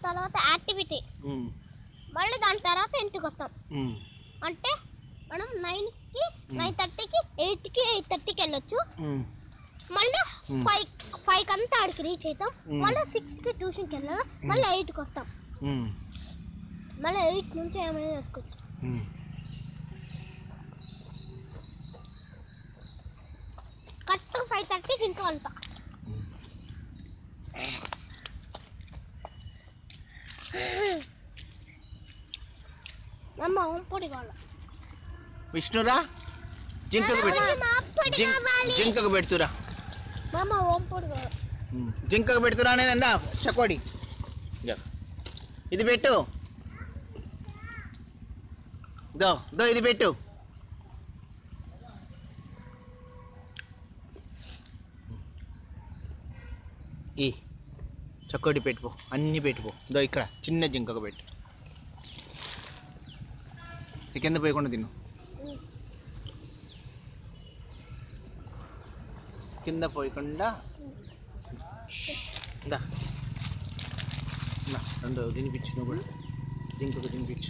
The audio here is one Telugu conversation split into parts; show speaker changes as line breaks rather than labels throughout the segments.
తర్వాత యాక్టివిటీ
ఉమ్,
మళ్ళీ దాని తర్వాత ఇంటికి వస్తాం
ఉమ్,
అంటే మనం నైన్కి నైన్ థర్టీకి ఎయిట్కి ఎయిట్ థర్టీకి వెళ్ళొచ్చు
ఉమ్,
మళ్ళీ
Hmm.
ఫైవ్ ఫైవ్కి అంతా ఆడికి రీచ్ అవుతాం
Hmm.
మళ్ళీ సిక్స్కి ట్యూషన్కి వెళ్ళాలి మళ్ళీ ఎయిట్కి వస్తాం
ఉమ్,
మళ్ళీ ఎయిట్ నుంచి ఏమైనా చేసుకోవచ్చు
ఉమ్.
కరెక్ట్ ఫైవ్ థర్టీకి ఇంట్లో వెళ్తా అమ్మ పొడి కావాలి
విష్ణురా జింకకు పెట్టు
మా పొడి
జింక్
కావాలి
జింకకు పెడుతురా
మామ ఓం పొడి కావాలి
ఉమ్, జింకకు పెడుతురా నేను ఎందా చకోడి ఇదో. ఇది పెట్టు దో దో ఇది పెట్టు ఈ చకోడి పెట్టుకో అన్నీ పెట్టుకో దో ఇక్కడ చిన్న జింకకు పెట్టు ఈ కింద పోయకుండా తిను కింద పోయకుండా దా దా రెండు తినిపించు నువ్వు కూడా జింకకు తినిపించు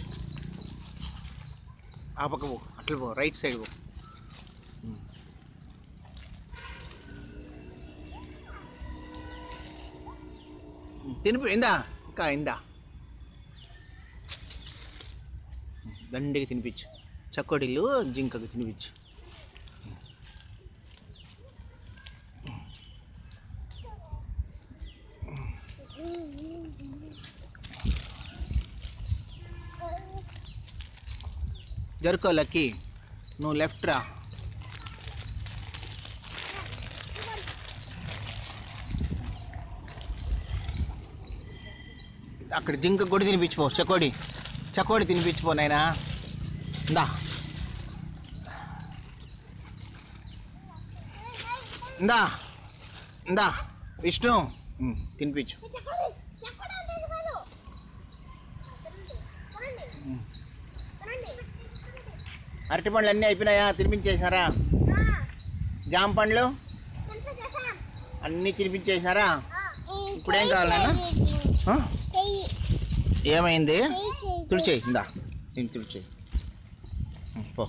ఆ పక్క పో అట్లా పో రైట్ సైడ్ పో ఉమ్. ఉమ్, తినిపి ఇందా ఇంకా ఇందా ఉమ్, దండిగా తినిపించు చకోడీలు జింకకు తినిపించు జరుకో లక్కీ నువ్వు లెఫ్ట్ రా అక్కడ జింక కూడా తినిపించిపో చకోడి చకోడి తినిపించిపో నాయనా ఇందా ఇందా ఇందా విష్ణు ఉమ్, తినిపించు అరటి పండ్లు అన్నీ అయిపోయినాయా తినిపించేసినారా జామ పండ్లు అన్నీ తినిపించేసినారా ఇప్పుడేం కావాలి నాన్న? ఆ? ఏమైంది తుడిచేయి ఇందా నేను తుడిచేయి ఉమ్, పో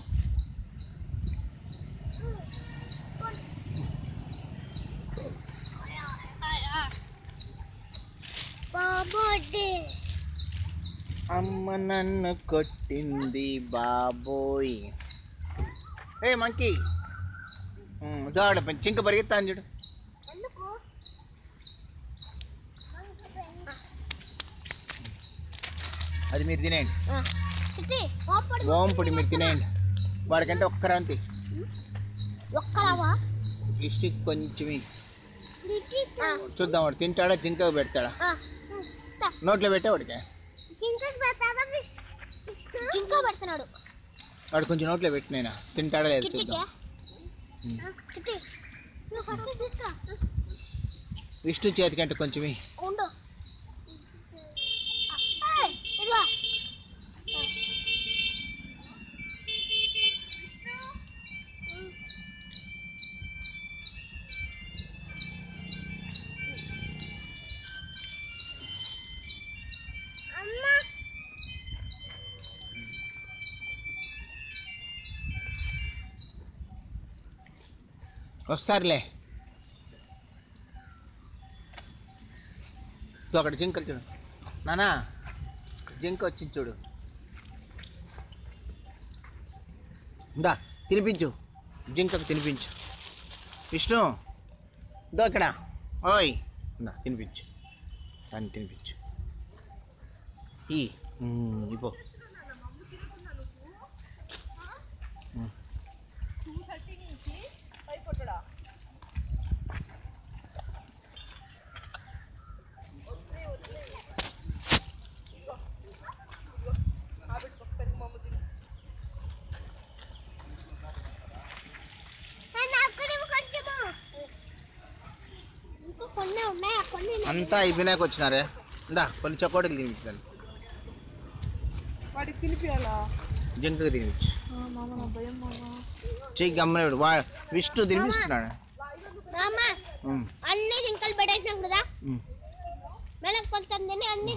బాబోడ్డే
అమ్మ నన్ను కొట్టింది బాబోయ్ ఏ మంకీ దాడ చింక పరిగెత్తాను చూడు
ఎందుకు
అది మీరు తినేయండి
ఇది ఓపడి
ఓంపుడి మీరు తినేయండి వాడికంటే ఒక్క రంతి
ఒక్కలవా
లిస్టిక్ కొంచెం చూద్దాం వాడు తింటాడా జింక పెడతాడా నోట్లో పెట్టే వాడికి
జింక పెడుతున్నాడు
వాడు కొంచెం నోట్లో పెట్టినైనా తింటాడా లేదు
కిట్టికే
చూద్దాం
కిట్టి నువ్వు ఫస్ట్ తీసుకురా
విష్ణు చేతికంటే కొంచెం ఇయ్యి.
ఉండు ఏయ్, ఇదిగో అమ్మా
వస్తారులే సో అక్కడ జింకలు చూడు నానా జింక వచ్చింది చూడు దా తినిపించు జింకకు తినిపించు విష్ణు దో అక్కడ ఓయ్ దా తినిపించు దాన్ని తినిపించు ఈ ఉమ్, ఇపో
ఇంకా కొన్ని ఉన్నాయి ఆ కొన్ని
అంతా అయిపోయినాక వచ్చినారే ఇందా కొన్ని చకోడీలు తినిపించాను
వాడికి తినిపియాలా
జింకకు తినిపించు
ఆ, మామ నా భయం మామ
చెయ్యి గమ్మనేవాడు వా విష్ణు తినిపిస్తున్నాడు
మామ
ఉమ్,
అన్ని జింకలు పెట్టేసినాం కదా
ఉమ్.
మళ్ళీ కొంచెం తిని అన్ని